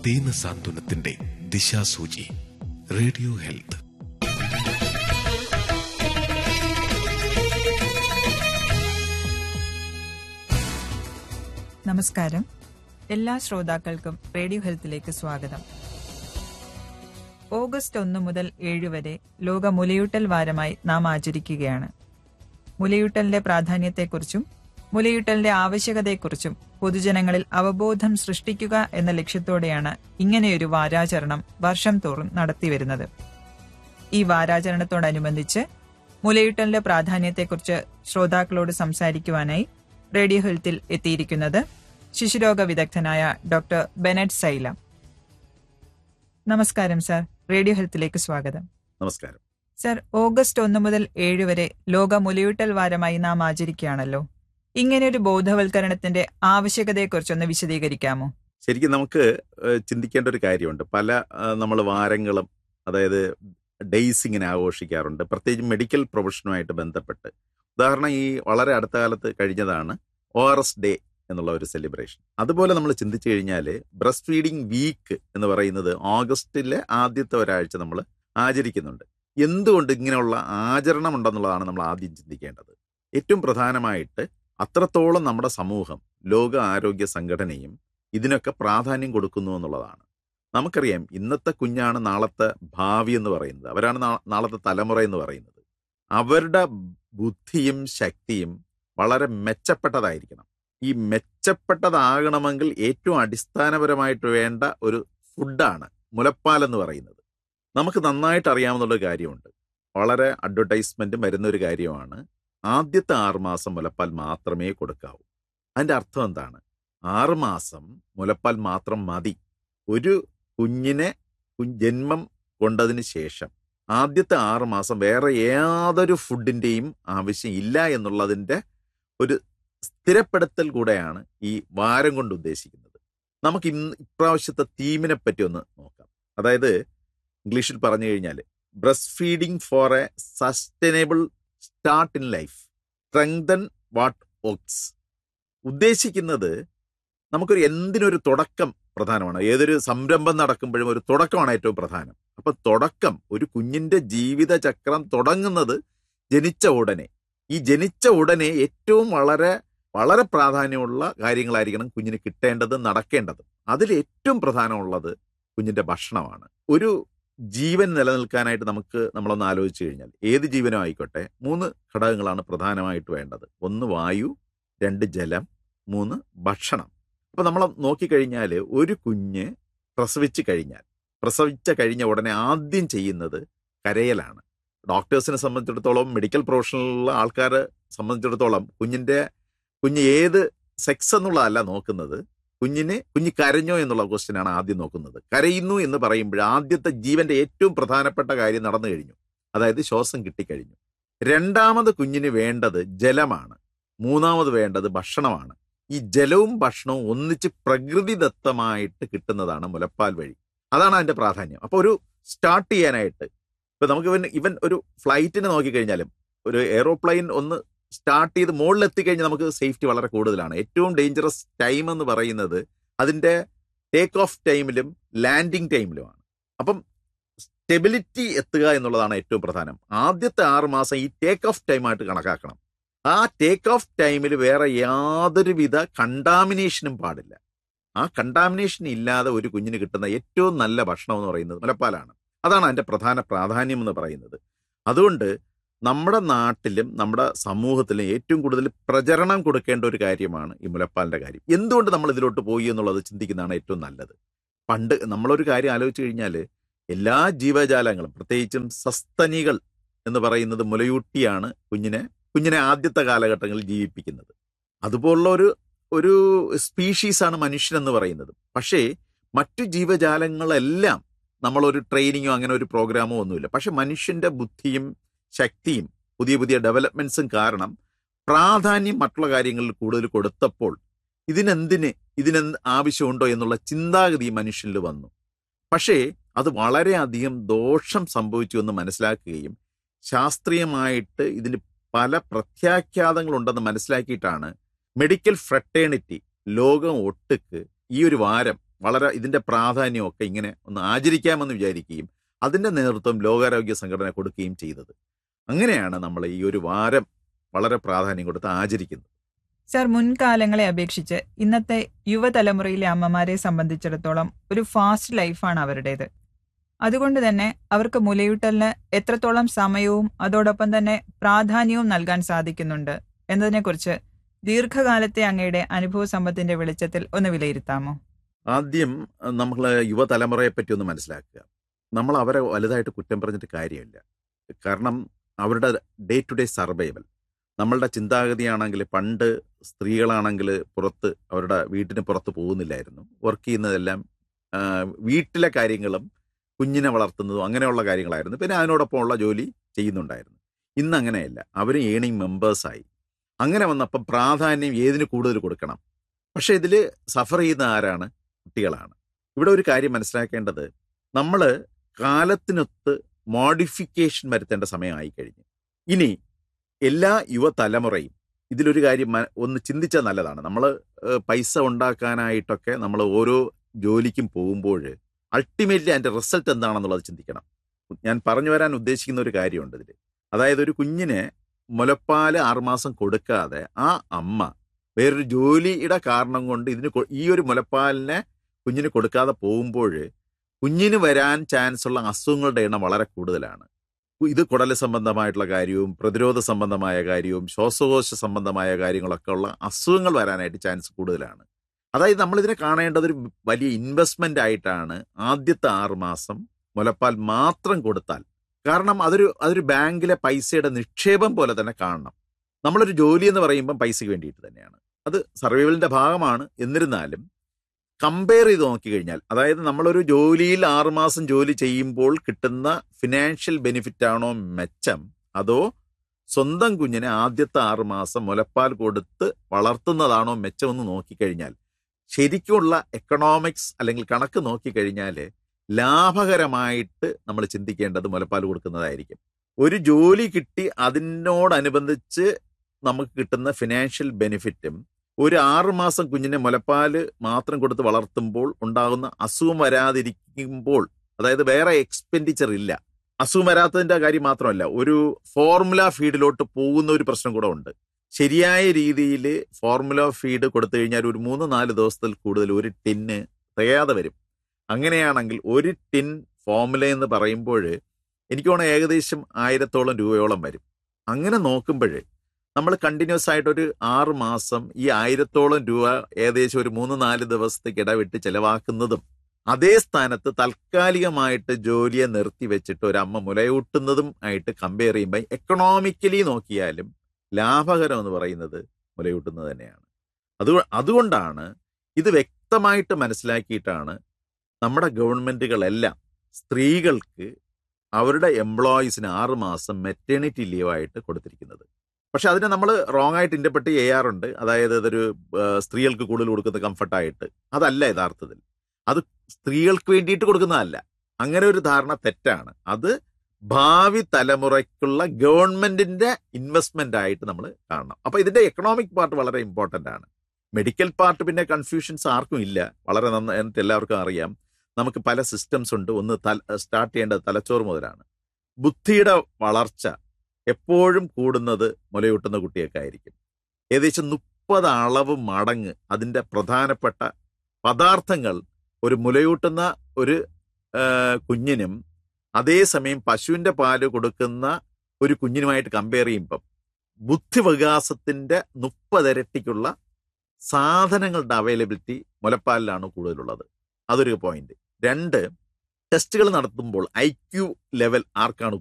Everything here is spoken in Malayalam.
ദീന സാന്ത്വനത്തിന്റെ ദിശാസൂചി റേഡിയോ ഹെൽത്ത് നമസ്കാരം എല്ലാ ശ്രോതാക്കൾക്കും റേഡിയോ ഹെൽത്തിലേക്ക് സ്വാഗതം ഓഗസ്റ്റ് ഒന്ന് മുതൽ ഏഴ് വരെ ലോക മുലയൂട്ടൽ വാരമായി നാം ആചരിക്കുകയാണ് മുലയൂട്ടലിന്റെ പ്രാധാന്യത്തെക്കുറിച്ചും മുലയൂട്ടലിന്റെ ആവശ്യകതയെക്കുറിച്ചും പൊതുജനങ്ങളിൽ അവബോധം സൃഷ്ടിക്കുക എന്ന ലക്ഷ്യത്തോടെയാണ് ഇങ്ങനെയൊരു വാരാചരണം വർഷം തോറും നടത്തിവരുന്നത് ഈ വാരാചരണത്തോടനുബന്ധിച്ച് മുലയൂട്ടലിന്റെ പ്രാധാന്യത്തെക്കുറിച്ച് ശ്രോതാക്കളോട് സംസാരിക്കുവാനായി റേഡിയോ ഹെൽത്തിൽ എത്തിയിരിക്കുന്നത് ശിശുരോഗ വിദഗ്ധനായ ഡോക്ടർ ബെനറ്റ് സൈലം നമസ്കാരം സർ റേഡിയോ ഹെൽത്തിലേക്ക് സ്വാഗതം നമസ്കാരം സർ ഓഗസ്റ്റ് ഒന്ന് മുതൽ ഏഴ് വരെ ലോക മുലയൂട്ടൽ വാരമായി നാം ആചരിക്കുകയാണല്ലോ ഇങ്ങനെയൊരു ബോധവൽക്കരണത്തിന്റെ ആവശ്യകതയെക്കുറിച്ചൊന്ന് വിശദീകരിക്കാമോ ശരിക്കും നമുക്ക് ഏഹ്, ചിന്തിക്കേണ്ട ഒരു കാര്യമുണ്ട് പല നമ്മൾ വാരങ്ങളും അതായത് ഡേയ്സ് ഇങ്ങനെ ആഘോഷിക്കാറുണ്ട് പ്രത്യേകിച്ച് മെഡിക്കൽ പ്രൊഫഷനുമായിട്ട് ബന്ധപ്പെട്ട് ഉദാഹരണം ഈ വളരെ അടുത്ത കാലത്ത് കഴിഞ്ഞതാണ് ഒ ആർ എസ് ഡേ എന്നുള്ള ഒരു സെലിബ്രേഷൻ അതുപോലെ നമ്മൾ ചിന്തിച്ചു കഴിഞ്ഞാൽ ബ്രസ്റ്റ് ഫീഡിംഗ് വീക്ക് എന്ന് പറയുന്നത് ഓഗസ്റ്റിലെ ആദ്യത്തെ ഒരാഴ്ച നമ്മൾ ആചരിക്കുന്നുണ്ട് എന്തുകൊണ്ട് ഇങ്ങനെയുള്ള ആചരണം ഉണ്ടെന്നുള്ളതാണ് നമ്മൾ ആദ്യം ചിന്തിക്കേണ്ടത് ഏറ്റവും പ്രധാനമായിട്ട് അത്രത്തോളം നമ്മുടെ സമൂഹം ലോക ആരോഗ്യ സംഘടനയും ഇതിനൊക്കെ പ്രാധാന്യം കൊടുക്കുന്നു എന്നുള്ളതാണ് നമുക്കറിയാം ഇന്നത്തെ കുഞ്ഞാണ് നാളത്തെ ഭാവി എന്ന് പറയുന്നത് അവരാണ് നാ- നാളത്തെ തലമുറ എന്ന് പറയുന്നത് അവരുടെ ബുദ്ധിയും ശക്തിയും വളരെ മെച്ചപ്പെട്ടതായിരിക്കണം ഈ മെച്ചപ്പെട്ടതാകണമെങ്കിൽ ഏറ്റവും അടിസ്ഥാനപരമായിട്ട് വേണ്ട ഒരു ഫുഡാണ് മുലപ്പാൽ എന്ന് പറയുന്നത് നമുക്ക് നന്നായിട്ട് അറിയാവുന്ന ഒരു കാര്യമുണ്ട് വളരെ അഡ്വർടൈസ്മെന്റും വരുന്ന ഒരു കാര്യമാണ് ആദ്യത്തെ ആറുമാസം മുലപ്പാൽ മാത്രമേ കൊടുക്കാവൂ അതിന്റെ അർത്ഥം എന്താണ് ആറുമാസം മുലപ്പാൽ മാത്രം മതി ഒരു കുഞ്ഞിനെ കു- ജന്മം കൊണ്ടതിന് ശേഷം ആദ്യത്തെ ആറ് മാസം വേറെ യാതൊരു ഫുഡിന്റെയും ആവശ്യം ഇല്ല എന്നുള്ളതിന്റെ ഒരു സ്ഥിരപ്പെടുത്തൽ കൂടെയാണ് ഈ വാരം കൊണ്ട് ഉദ്ദേശിക്കുന്നത് നമുക്ക് ഇന്ന് ഇപ്രാവശ്യത്തെ തീമിനെ പറ്റി ഒന്ന് നോക്കാം അതായത് ഇംഗ്ലീഷിൽ പറഞ്ഞു കഴിഞ്ഞാൽ breast feeding for a sustainable start in life strengthen what ഓക്സ് ഉദ്ദേശിക്കുന്നത് നമുക്കൊരു എന്തിനൊരു തുടക്കം പ്രധാനമാണ് ഏതൊരു സംരംഭം നടക്കുമ്പോഴും ഒരു തുടക്കമാണ് ഏറ്റവും പ്രധാനം അപ്പൊ തുടക്കം ഒരു കുഞ്ഞിന്റെ ജീവിത ചക്രം തുടങ്ങുന്നത് ജനിച്ച ഉടനെ ഈ ജനിച്ച ഉടനെ ഏറ്റവും വളരെ വളരെ പ്രാധാന്യമുള്ള കാര്യങ്ങളായിരിക്കണം കുഞ്ഞിന് കിട്ടേണ്ടത് നടക്കേണ്ടത് അതിൽ ഏറ്റവും പ്രധാനമുള്ളത് കുഞ്ഞിന്റെ ഭക്ഷണമാണ് ഒരു ജീവൻ നിലനിൽക്കാനായിട്ട് നമുക്ക് നമ്മളൊന്ന് ആലോചിച്ചു കഴിഞ്ഞാൽ ഏത് ജീവനും ആയിക്കോട്ടെ മൂന്ന് ഘടകങ്ങളാണ് പ്രധാനമായിട്ട് വേണ്ടത് ഒന്ന് വായു രണ്ട് ജലം മൂന്ന് ഭക്ഷണം അപ്പൊ നമ്മൾ നോക്കിക്കഴിഞ്ഞാൽ ഒരു കുഞ്ഞ് പ്രസവിച്ച് കഴിഞ്ഞാൽ പ്രസവിച്ച കഴിഞ്ഞ ഉടനെ ആദ്യം ചെയ്യുന്നത് കരയലാണ് ഡോക്ടേഴ്സിനെ സംബന്ധിച്ചിടത്തോളം മെഡിക്കൽ പ്രൊഫഷണലുള്ള ആൾക്കാരെ സംബന്ധിച്ചിടത്തോളം കുഞ്ഞിന്റെ കുഞ്ഞ് ഏത് സെക്സ് എന്നുള്ളതല്ല നോക്കുന്നത് കുഞ്ഞിന് കുഞ്ഞ് കരഞ്ഞോ എന്നുള്ള ക്വസ്റ്റ്യൻ ആണ് ആദ്യം നോക്കുന്നത് കരയുന്നു എന്ന് പറയുമ്പോൾ ആദ്യത്തെ ജീവന്റെ ഏറ്റവും പ്രധാനപ്പെട്ട കാര്യം നടന്നു കഴിഞ്ഞു അതായത് ശ്വാസം കിട്ടിക്കഴിഞ്ഞു രണ്ടാമത് കുഞ്ഞിന് വേണ്ടത് ജലമാണ് മൂന്നാമത് വേണ്ടത് ഭക്ഷണമാണ് ഈ ജലവും ഭക്ഷണവും ഒന്നിച്ച് പ്രകൃതിദത്തമായിട്ട് കിട്ടുന്നതാണ് മുലപ്പാൽ വഴി അതാണ് അതിന്റെ പ്രാധാന്യം അപ്പൊ ഒരു സ്റ്റാർട്ട് ചെയ്യാനായിട്ട് ഇപ്പൊ നമുക്ക് ഇവൻ ഇവൻ ഒരു ഫ്ലൈറ്റിനെ നോക്കിക്കഴിഞ്ഞാലും ഒരു എയ്റോപ്ലെയിൻ ഒന്ന് സ്റ്റാർട്ട് ചെയ്ത് മുകളിൽ എത്തിക്കഴിഞ്ഞാൽ നമുക്ക് സേഫ്റ്റി വളരെ കൂടുതലാണ് ഏറ്റവും ഡേഞ്ചറസ് ടൈം എന്ന് പറയുന്നത് അതിന്റെ ടേക്ക് ഓഫ് ടൈമിലും ലാൻഡിങ് ടൈമിലുമാണ് അപ്പം സ്റ്റെബിലിറ്റി എത്തുക എന്നുള്ളതാണ് ഏറ്റവും പ്രധാനം ആദ്യത്തെ ആറ് മാസം ഈ ടേക്ക് ഓഫ് ടൈമായിട്ട് കണക്കാക്കണം ആ ടേക്ക് ഓഫ് ടൈമിൽ വേറെ യാതൊരുവിധ കണ്ടാമിനേഷനും പാടില്ല ആ കണ്ടാമിനേഷൻ ഇല്ലാതെ ഒരു കുഞ്ഞിന് കിട്ടുന്ന ഏറ്റവും നല്ല ഭക്ഷണം എന്ന് പറയുന്നത് മുലപ്പാലാണ് അതാണ് അതിന്റെ പ്രധാന പ്രാധാന്യം എന്ന് പറയുന്നത് അതുകൊണ്ട് നമ്മുടെ നാട്ടിലും നമ്മുടെ സമൂഹത്തിലും ഏറ്റവും കൂടുതൽ പ്രചരണം കൊടുക്കേണ്ട ഒരു കാര്യമാണ് ഈ മുലപ്പാലിന്റെ കാര്യം എന്തുകൊണ്ട് നമ്മൾ ഇതിലോട്ട് പോയി എന്നുള്ളത് ചിന്തിക്കുന്നതാണ് ഏറ്റവും നല്ലത് പണ്ട് നമ്മളൊരു കാര്യം ആലോചിച്ച് കഴിഞ്ഞാൽ എല്ലാ ജീവജാലങ്ങളും പ്രത്യേകിച്ചും സസ്തനികൾ എന്ന് പറയുന്നത് മുലയൂട്ടിയാണ് കുഞ്ഞിനെ കുഞ്ഞിനെ ആദ്യത്തെ കാലഘട്ടങ്ങളിൽ ജീവിപ്പിക്കുന്നത് അതുപോലുള്ള ഒരു ഒരു സ്പീഷീസാണ് മനുഷ്യൻ എന്ന് പറയുന്നത് പക്ഷേ മറ്റു ജീവജാലങ്ങളെല്ലാം നമ്മളൊരു ട്രെയിനിങ്ങോ അങ്ങനെ ഒരു പ്രോഗ്രാമോ ഒന്നുമില്ല പക്ഷെ മനുഷ്യന്റെ ബുദ്ധിയും ശക്തിയും പുതിയ പുതിയ ഡെവലപ്മെന്റ്സും കാരണം പ്രാധാന്യം മറ്റുള്ള കാര്യങ്ങളിൽ കൂടുതൽ കൊടുത്തപ്പോൾ ഇതിനെന്തിന് ഇതിനെന്ത് ആവശ്യമുണ്ടോ എന്നുള്ള ചിന്താഗതി മനുഷ്യനിൽ വന്നു പക്ഷേ അത് വളരെയധികം ദോഷം സംഭവിച്ചു എന്ന് മനസ്സിലാക്കുകയും ശാസ്ത്രീയമായിട്ട് ഇതിന് പല പ്രത്യാഖ്യാതങ്ങളുണ്ടെന്ന് മനസ്സിലാക്കിയിട്ടാണ് മെഡിക്കൽ ഫ്രട്ടേണിറ്റി ലോകം ഒട്ടുക്ക് ഈ ഒരു വാരം വളരെ ഇതിന്റെ പ്രാധാന്യമൊക്കെ ഇങ്ങനെ ഒന്ന് ആചരിക്കാമെന്ന് വിചാരിക്കുകയും അതിന്റെ നേതൃത്വം ലോകാരോഗ്യ സംഘടന കൊടുക്കുകയും ചെയ്തത് അങ്ങനെയാണ് നമ്മൾ ഈ ഒരു വാരം വളരെ പ്രാധാന്യം കൊടുത്ത് ആചരിക്കുന്നത് സർ മുൻകാലങ്ങളെ അപേക്ഷിച്ച് ഇന്നത്തെ യുവതലമുറയിലെ അമ്മമാരെ സംബന്ധിച്ചിടത്തോളം ഒരു ഫാസ്റ്റ് ലൈഫാണ് അവരുടേത് അതുകൊണ്ട് തന്നെ അവർക്ക് മുലയൂട്ടലിന് എത്രത്തോളം സമയവും അതോടൊപ്പം തന്നെ പ്രാധാന്യവും നൽകാൻ സാധിക്കുന്നുണ്ട് എന്നതിനെക്കുറിച്ച് ദീർഘകാലത്തെ അങ്ങയുടെ അനുഭവ സമ്പത്തിന്റെ വെളിച്ചത്തിൽ ഒന്ന് വിലയിരുത്താമോ ആദ്യം നമ്മൾ യുവതലമുറയെ പറ്റി ഒന്ന് മനസ്സിലാക്കുക നമ്മൾ അവരെ വലുതായിട്ട് കുറ്റം പറഞ്ഞിട്ട് കാര്യമില്ല കാരണം അവരുടെ ഡേ ടു ഡേ സർവൈവൽ നമ്മളുടെ ചിന്താഗതിയാണെങ്കിൽ പണ്ട് സ്ത്രീകളാണെങ്കിൽ പുറത്ത് അവരുടെ വീട്ടിന് പുറത്ത് പോകുന്നില്ലായിരുന്നു വർക്ക് ചെയ്യുന്നതെല്ലാം ആ, വീട്ടിലെ കാര്യങ്ങളും കുഞ്ഞിനെ വളർത്തുന്നതും അങ്ങനെയുള്ള കാര്യങ്ങളായിരുന്നു പിന്നെ അതിനോടൊപ്പമുള്ള ജോലി ചെയ്യുന്നുണ്ടായിരുന്നു ഇന്ന് അങ്ങനെയല്ല അവർ ഏണിംഗ് മെമ്പേഴ്സായി അങ്ങനെ വന്നപ്പം പ്രാധാന്യം ഏതിന് കൂടുതൽ കൊടുക്കണം പക്ഷെ ഇതിൽ സഫർ ചെയ്യുന്ന ആരാണ് കുട്ടികളാണ് ഇവിടെ ഒരു കാര്യം മനസ്സിലാക്കേണ്ടത് നമ്മൾ കാലത്തിനൊത്ത് മോഡിഫിക്കേഷൻ വരുത്തേണ്ട സമയമായി കഴിഞ്ഞു ഇനി എല്ലാ യുവതലമുറയും ഇതിലൊരു കാര്യം മ- ഒന്ന് ചിന്തിച്ചാൽ നല്ലതാണ് നമ്മൾ പൈസ ഉണ്ടാക്കാനായിട്ടൊക്കെ നമ്മൾ ഓരോ ജോലിക്കും പോകുമ്പോൾ അൾട്ടിമേറ്റ്ലി അതിൻ്റെ റിസൾട്ട് എന്താണെന്നുള്ളത് ചിന്തിക്കണം ഞാൻ പറഞ്ഞു വരാൻ ഉദ്ദേശിക്കുന്ന ഒരു കാര്യമുണ്ട് ഇതിൽ അതായത് ഒരു കുഞ്ഞിന് മുലപ്പാല് ആറുമാസം കൊടുക്കാതെ ആ അമ്മ വേറൊരു ജോലിയുടെ കാരണം കൊണ്ട് ഇതിന് കൊ- ഈ ഒരു മുലപ്പാലിനെ കുഞ്ഞിന് കൊടുക്കാതെ പോകുമ്പോൾ കുഞ്ഞിന് വരാൻ ചാൻസ് ഉള്ള അസുഖങ്ങളുടെ എണ്ണം വളരെ കൂടുതലാണ് ഇത് കുടല് സംബന്ധമായിട്ടുള്ള കാര്യവും പ്രതിരോധ സംബന്ധമായ കാര്യവും ശ്വാസകോശ സംബന്ധമായ കാര്യങ്ങളൊക്കെ ഉള്ള അസുഖങ്ങൾ വരാനായിട്ട് ചാൻസ് കൂടുതലാണ് അതായത് നമ്മൾ ഇതിനെ കാണേണ്ടത് ഒരു വലിയ ഇൻവെസ്റ്റ്മെന്റ് ആയിട്ടാണ് ആദ്യത്തെ ആറ് മാസം മുലപ്പാൽ മാത്രം കൊടുത്താൽ കാരണം അതൊരു അതൊരു ബാങ്കിലെ പൈസയുടെ നിക്ഷേപം പോലെ തന്നെ കാണണം നമ്മളൊരു ജോലി എന്ന് പറയുമ്പം പൈസയ്ക്ക് വേണ്ടിയിട്ട് തന്നെയാണ് അത് സർവൈവലിന്റെ ഭാഗമാണ് എന്നിരുന്നാലും കമ്പയർ ചെയ്ത് നോക്കിക്കഴിഞ്ഞാൽ അതായത് നമ്മളൊരു ജോലിയിൽ ആറുമാസം ജോലി ചെയ്യുമ്പോൾ കിട്ടുന്ന ഫിനാൻഷ്യൽ ബെനിഫിറ്റ് ആണോ മെച്ചം അതോ സ്വന്തം കുഞ്ഞിനെ ആദ്യത്തെ ആറുമാസം മുലപ്പാൽ കൊടുത്ത് വളർത്തുന്നതാണോ മെച്ചമെന്ന് നോക്കിക്കഴിഞ്ഞാൽ ശരിക്കുള്ള എക്കണോമിക്സ് അല്ലെങ്കിൽ കണക്ക് നോക്കിക്കഴിഞ്ഞാൽ ലാഭകരമായിട്ട് നമ്മൾ ചിന്തിക്കേണ്ടത് മുലപ്പാൽ കൊടുക്കുന്നതായിരിക്കും ഒരു ജോലി കിട്ടി അതിനോടനുബന്ധിച്ച് നമുക്ക് കിട്ടുന്ന ഫിനാൻഷ്യൽ ബെനിഫിറ്റും ഒരു ആറുമാസം കുഞ്ഞിനെ മുലപ്പാല് മാത്രം കൊടുത്ത് വളർത്തുമ്പോൾ ഉണ്ടാകുന്ന അസുഖം വരാതിരിക്കുമ്പോൾ അതായത് വേറെ എക്സ്പെൻഡിച്ചർ ഇല്ല അസുഖം വരാത്തതിന്റെ കാര്യം മാത്രമല്ല ഒരു ഫോർമുല ഫീഡിലോട്ട് പോകുന്ന ഒരു പ്രശ്നം കൂടെ ഉണ്ട് ശരിയായ രീതിയിൽ ഫോർമുല ഫീഡ് കൊടുത്തു കഴിഞ്ഞാൽ ഒരു മൂന്ന് നാല് ദിവസത്തിൽ കൂടുതൽ ഒരു ടിന്ന് തികയാതെ വരും അങ്ങനെയാണെങ്കിൽ ഒരു ടിൻ ഫോർമുല എന്ന് പറയുമ്പോൾ എനിക്ക് തോന്നുന്നു ഏകദേശം ആയിരത്തോളം രൂപയോളം വരും അങ്ങനെ നോക്കുമ്പോൾ നമ്മൾ കണ്ടിന്യൂസ് ആയിട്ട് ഒരു ആറ് മാസം ഈ ആയിരത്തോളം രൂപ ഏകദേശം ഒരു മൂന്ന് നാല് ദിവസത്തേക്ക് ഇടവിട്ട് ചെലവാക്കുന്നതും അതേ സ്ഥാനത്ത് താൽക്കാലികമായിട്ട് ജോലിയെ നിർത്തി വെച്ചിട്ട് ഒരു അമ്മ മുലയൂട്ടുന്നതും ആയിട്ട് കമ്പയർ ചെയ്യുമ്പോൾ എക്കണോമിക്കലി നോക്കിയാലും ലാഭകരം എന്ന് പറയുന്നത് മുലയൂട്ടുന്നത് തന്നെയാണ് അത് അതുകൊണ്ടാണ് ഇത് വ്യക്തമായിട്ട് മനസ്സിലാക്കിയിട്ടാണ് നമ്മുടെ ഗവൺമെന്റുകളെല്ലാം സ്ത്രീകൾക്ക് അവരുടെ എംപ്ലോയീസിന് ആറ് മാസം മെറ്റേണിറ്റി ലീവായിട്ട് കൊടുത്തിരിക്കുന്നത് പക്ഷെ അതിനെ നമ്മൾ റോങ് ആയിട്ട് ഇന്റർപ്രറ്റ് ചെയ്യാറുണ്ട് അതായത് അതൊരു ആ, സ്ത്രീകൾക്ക് കൂടുതൽ കൊടുക്കുന്ന കംഫർട്ടായിട്ട് അതല്ല യഥാർത്ഥത്തിൽ അത് സ്ത്രീകൾക്ക് വേണ്ടിയിട്ട് കൊടുക്കുന്നതല്ല അങ്ങനെ ഒരു ധാരണ തെറ്റാണ് അത് ഭാവി തലമുറയ്ക്കുള്ള ഗവൺമെന്റിന്റെ ഇൻവെസ്റ്റ്മെന്റ് ആയിട്ട് നമ്മൾ കാണണം അപ്പൊ ഇതിന്റെ എക്കണോമിക് പാർട്ട് വളരെ ഇമ്പോർട്ടന്റ് ആണ് മെഡിക്കൽ പാർട്ട് പിന്നെ കൺഫ്യൂഷൻസ് ആർക്കും ഇല്ല വളരെ നന്നായിട്ട് എല്ലാവർക്കും അറിയാം നമുക്ക് പല സിസ്റ്റംസ് ഉണ്ട് ഒന്ന് തല സ്റ്റാർട്ട് ചെയ്യേണ്ടത് തലച്ചോറ് മുതലാണ് ബുദ്ധിയുടെ വളർച്ച എപ്പോഴും കൂടുന്നത് മുലയൂട്ടുന്ന കുട്ടിയൊക്കെ ആയിരിക്കും ഏകദേശം മുപ്പത് അളവ് മടങ്ങ് അതിന്റെ പ്രധാനപ്പെട്ട പദാർത്ഥങ്ങൾ ഒരു മുലയൂട്ടുന്ന ഒരു ആ, കുഞ്ഞിനും അതേസമയം പശുവിന്റെ പാല് കൊടുക്കുന്ന ഒരു കുഞ്ഞിനുമായിട്ട് കമ്പയർ ചെയ്യുമ്പം ബുദ്ധിവികാസത്തിന്റെ മുപ്പതിരട്ടിക്കുള്ള സാധനങ്ങളുടെ അവൈലബിലിറ്റി മുലപ്പാലിലാണ് കൂടുതലുള്ളത് അതൊരു പോയിന്റ് രണ്ട് ടെസ്റ്റുകൾ നടത്തുമ്പോൾ ഐ ക്യു ലെവൽ ആർക്കാണ്